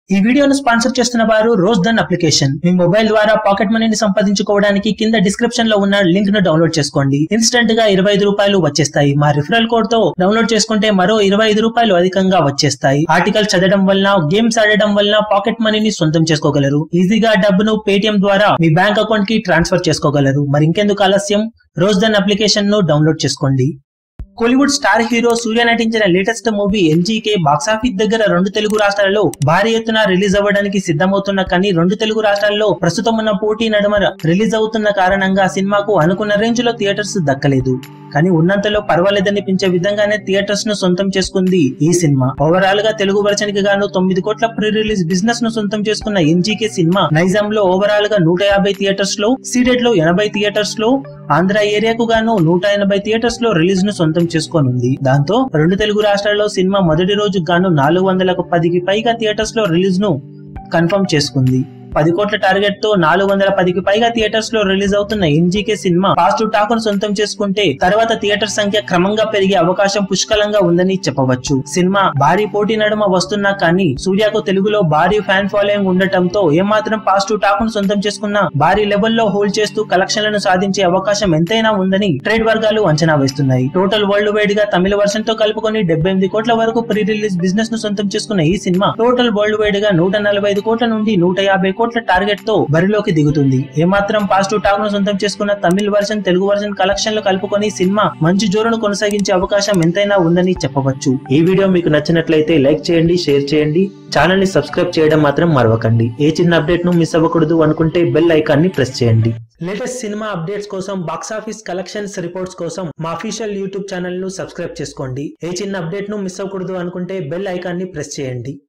ఈ వీడియోను స్పాన్సర్ చేస్తున్న వారు రోజ్ దన్ అప్లికేషన్ మీ మొబైల్ ద్వారా పాకెట్ మనీని సంపాదించుకోవడానికి కింద డిస్క్రిప్షన్ లో ఉన్న లింక్ ను డౌన్లోడ్ చేసుకోండి ఇన్స్టెంట్ గా ఇరవై ఐదు రూపాయలు వచ్చేస్తాయి మా రిఫరల్ కోడ్ తో డౌన్లోడ్ చేసుకుంటే మరో ఇరవై ఐదు రూపాయలు అధికంగా వచ్చేస్తాయి ఆర్టికల్ చదవడం వలన గేమ్స్ ఆడడం వలన పాకెట్ మనీని సొంతం చేసుకోగలరు ఈజీగా డబ్బును పేటిఎం ద్వారా మీ బ్యాంక్ అకౌంట్ కి ట్రాన్స్ఫర్ చేసుకోగలరు మరి ఇంకెందుకు ఆలస్యం రోజ్ దన్ అప్లికేషన్ ను డౌన్లోడ్ చేసుకోండి కోలీవుడ్ స్టార్ హీరో సూర్య నటించిన లేటెస్ట్ మూవీ ఎన్జీకే బాక్సాఫీస్ దగ్గర రెండు తెలుగు రాష్ట్రాలలో భారీ ఎత్తున రిలీజ్ అవ్వడానికి సిద్ధమవుతున్న కానీ రెండు తెలుగు రాష్ట్రాల్లో ప్రస్తుతం ఉన్న పోటీ నడుమ రిలీజ్ అవుతున్న కారణంగా సినిమాకు అనుకున్న రేంజ్ లో థియేటర్స్ దక్కలేదు కానీ ఉన్నంతలో పర్వాలేదనిపించే విధంగానే థియేటర్స్ ను సొంతం చేసుకుంది ఈ సినిమా ఓవరాల్ గా తెలుగు వర్షన్ కి గాను తొమ్మిది కోట్ల ప్రీ రిలీజ్ బిజినెస్ ను సొంతం చేసుకున్న ఎన్జీకే సినిమా నైజాం లో ఓవరాల్ గా నూట యాభై థియేటర్స్ లో సీడెడ్ లో ఎనభై థియేటర్స్ లో ఆంధ్ర ఏరియాకు గాను నూట ఎనభై థియేటర్స్ లో రిలీజ్ ను సొంతం చేసుకోనుంది దాంతో రెండు తెలుగు రాష్ట్రాల్లో సినిమా మొదటి రోజు గాను నాలుగు వందలకు పదికి పైగా థియేటర్స్ లో రిలీజ్ ను కన్ఫర్మ్ చేసుకుంది పది కోట్ల టార్గెట్ తో నాలుగు వందల పదికి పైగా థియేటర్స్ లో రిలీజ్ అవుతున్న ఎన్జీకే సినిమా పాజిటివ్ టాక్ ను సొంతం చేసుకుంటే తర్వాత థియేటర్ సంఖ్య క్రమంగా పెరిగే అవకాశం పుష్కలంగా ఉందని చెప్పవచ్చు సినిమా భారీ పోటీ నడుమ వస్తున్నా కానీ సూర్యకు తెలుగులో భారీ ఫ్యాన్ ఫాలోయింగ్ ఉండటంతో ఏమాత్రం పాజిటివ్ టాక్ ను సొంతం చేసుకున్న భారీ లెవెల్లో హోల్డ్ చేస్తూ కలెక్షన్లను సాధించే అవకాశం ఎంతైనా ఉందని ట్రేడ్ వర్గాలు అంచనా వేస్తున్నాయి టోటల్ వరల్డ్ వైడ్ గా తమిళ వర్షన్ తో కలుపుకొని డెబ్బై ఎనిమిది కోట్ల వరకు ప్రీ రిలీజ్ బిజినెస్ ను సొంతం చేసుకున్న ఈ సినిమా టోటల్ వరల్డ్ వైడ్ గా నూట నలభై ఐదు కోట్ల నుండి నూట యాభై కోట్ల టార్గెట్ తో బరిలోకి దిగుతుంది ఏమాత్రం పాజిటివ్ టాక్ ను సొంతం చేసుకున్న తమిళ వర్షన్ తెలుగు వర్షన్ కలెక్షన్లు కలుపుకొని సినిమా మంచి జోరును కొనసాగించే అవకాశం ఎంతైనా ఉందని చెప్పవచ్చు ఈ వీడియో మీకు నచ్చినట్లయితే లైక్ చేయండి షేర్ చేయండి ఛానల్ ని సబ్స్క్రైబ్ చేయడం మాత్రం మరవకండి ఏ చిన్న అప్డేట్ ను మిస్ అవ్వకూడదు అనుకుంటే బెల్ ఐకాన్ ని ప్రెస్ చేయండి లేటెస్ట్ సినిమా అప్డేట్స్ కోసం బాక్సాఫీస్ కలెక్షన్స్ రిపోర్ట్స్ కోసం మా అఫీషియల్ యూట్యూబ్ ఛానల్ ను సబ్స్క్రైబ్ చేసుకోండి ఏ చిన్న అప్డేట్ ను మిస్ అవ్వకూడదు అనుకుంటే బెల్ ఐకాన్ ని ప్రెస్ చేయండి